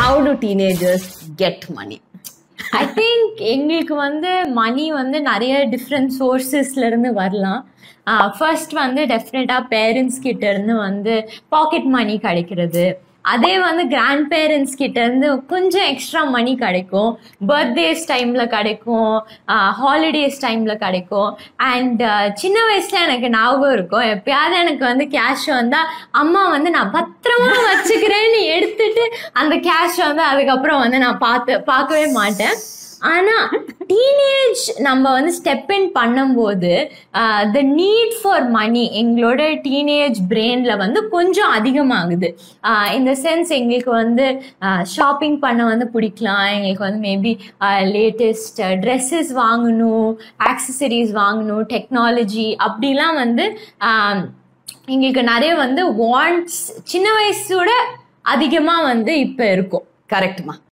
how to teenagers get money I think எங்களுக்கு வந்து மணி வந்து நிறைய டிஃப்ரெண்ட் சோர்சஸ்ல இருந்து வரலாம் ஃபர்ஸ்ட் வந்து டெஃபினட்டாக பேரண்ட்ஸ் கிட்ட இருந்து வந்து பாக்கெட் மணி கிடைக்கிறது அதே வந்து கிராண்ட் பேரண்ட்ஸ் கிட்ட இருந்து கொஞ்சம் எக்ஸ்ட்ரா மணி கிடைக்கும் பர்த்டேஸ் டைம்ல கிடைக்கும் ஹாலிடேஸ் டைம்ல கிடைக்கும் அண்ட் சின்ன வயசுல எனக்கு ஞாபகம் இருக்கும் எப்பயாவது எனக்கு வந்து கேஷ் வந்தா அம்மா வந்து நான் பத்திரமா வச்சுக்கிறேன்னு எடுத்துட்டு அந்த கேஷ் வந்து அதுக்கப்புறம் வந்து நான் பார்த்து பார்க்கவே மாட்டேன் ஆனா டீனேஜ் நம்ம வந்து ஸ்டெப் இன் பண்ணும்போது த நீட் ஃபார் மணி எங்களோட டீனேஜ் பிரெயின்ல வந்து கொஞ்சம் அதிகமாகுது இந்த சென்ஸ் எங்களுக்கு வந்து ஷாப்பிங் பண்ண வந்து பிடிக்கலாம் எங்களுக்கு வந்து மேபி லேட்டஸ்ட் ட்ரெஸ்ஸஸ் வாங்கணும் ஆக்சசரிஸ் வாங்கணும் டெக்னாலஜி அப்படிலாம் வந்து ஆஹ், எங்களுக்கு நிறைய வந்து வாண்ட்ஸ் சின்ன வயசோட அதிகமாக வந்து இப்போ இருக்கும் கரெக்ட்மா